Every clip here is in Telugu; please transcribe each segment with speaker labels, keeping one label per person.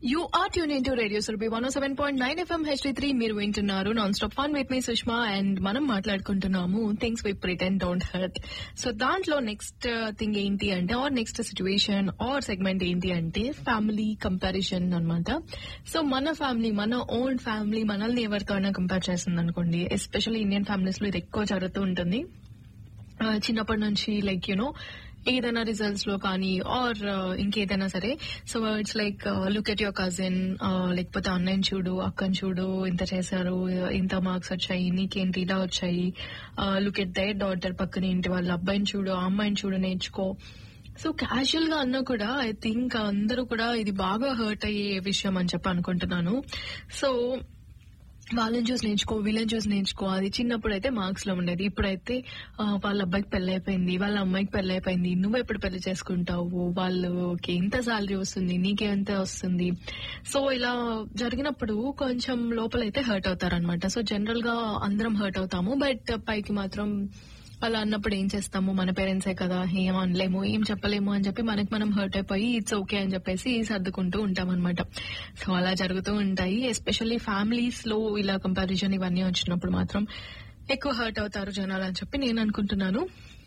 Speaker 1: you are tune in to radio Surabhi one seven point nine FM HD three మీరు వింటున్నారు non stop fun with me Sushma and మనం మాట్లాడుకుంటున్నాము things we pretend don't hurt so దాంట్లో నెక్స్ట్ థింగ్ ఏంటి అంటే or next situation or segment ఏంటి అంటే ఫ్యామిలీ కంపారిజన్ అన్నమాట సో మన ఫ్యామిలీ మన ఓన్ ఫ్యామిలీ మనల్ని ఎవరితో అయినా కంపేర్ చేస్తుంది అనుకోండి ఎస్పెషల్లీ ఇండియన్ ఫ్యామిలీస్ లో ఇది ఎక్కువ జరుగుతూ ఉంటుంది ఆ, చిన్నప్పటి నుంచి లైక్ యునో ఏదైనా రిజల్ట్స్ లో కానీ ఆర్ ఇంకేదైనా సరే so it's like look at your cousin లేకపోతే అన్నయ్యని చూడు అక్కని చూడు ఇంత చేశారు ఇంత మార్క్స్ వచ్చాయి నీకేంటి ఇలా వచ్చాయి లుక్ ఎట్ దైర్ డాటర్ పక్కన ఇంటి వాళ్ళ అబ్బాయిని చూడు ఆ అమ్మాయిని చూడు నేర్చుకో సో క్యాజువల్ గా అన్నా కూడా ఐ థింక్ అందరూ కూడా ఇది బాగా హర్ట్ అయ్యే విషయం అని చెప్పి అనుకుంటున్నాను సో వాళ్ళని చూసి నేర్చుకో వీళ్ళని చూసి నేర్చుకో అది చిన్నప్పుడు అయితే మార్క్స్ లో ఉండేది ఇప్పుడైతే ఆ, వాళ్ళ అబ్బాయికి పెళ్లి అయిపోయింది వాళ్ళ అమ్మాయికి పెళ్లి అయిపోయింది నువ్వు ఎప్పుడు పెళ్లి చేసుకుంటావు వాళ్ళకి ఎంత సాలరీ వస్తుంది నీకెంత వస్తుంది సో ఇలా జరిగినప్పుడు కొంచెం లోపలైతే హర్ట్ అవుతారనమాట సో జనరల్ గా అందరం హర్ట్ అవుతాము బట్ పైకి మాత్రం అలా అన్నప్పుడు ఏం చేస్తాము మన పేరెంట్సే కదా ఏం అనలేము ఏం చెప్పలేము అని చెప్పి మనకి మనం హర్ట్ అయిపోయి ఇట్స్ ఓకే అని చెప్పేసి సర్దుకుంటూ ఉంటాం అనమాట సో అలా జరుగుతూ ఉంటాయి ఎస్పెషల్లీ ఫ్యామిలీస్ లో ఇలా కంపారిజన్ ఇవన్నీ వచ్చినప్పుడు మాత్రం ఎక్కువ హర్ట్ అవుతారు జనాలు అని చెప్పి నేను అనుకుంటున్నాను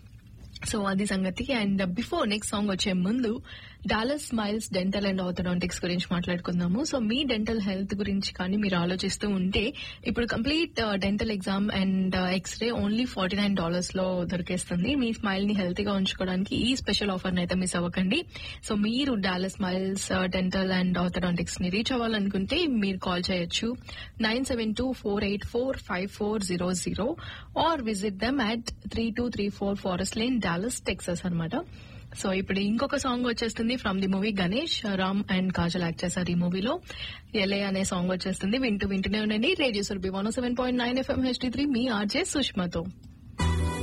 Speaker 1: సో అది సంగతి అండ్ బిఫోర్ నెక్స్ట్ సాంగ్ వచ్చే ముందు Dallas Smiles Dental and Orthodontics గురించి మాట్లాడుకుందాము సో మీ డెంటల్ హెల్త్ గురించి కానీ మీరు ఆలోచిస్తూ ఉంటే ఇప్పుడు complete dental exam and X-ray only forty nine dollars లో దొరికేస్తుంది మీ స్మైల్ ని హెల్తీగా ఉంచుకోవడానికి ఈ స్పెషల్ ఆఫర్ అయితే మిస్ అవ్వకండి సో మీరు Dallas Smiles Dental and Orthodontics ని రీచ్ అవ్వాలనుకుంటే మీరు కాల్ చేయొచ్చు nine seven two four eight four five four zero zero or visit them at three two three four Forest Lane Dallas Texas అన్నమాట సో ఇప్పుడు ఇంకొక సాంగ్ వచ్చేస్తుంది from the movie Ganesh Ram and Kajal act చేశారు ఈ మూవీలో ఎలే అనే సాంగ్ వచ్చేస్తుంది వింటూ వింటూనే ఉండండి radio Surabhi one seven point nine FM HD three మీ ఆర్జే సుష్మతో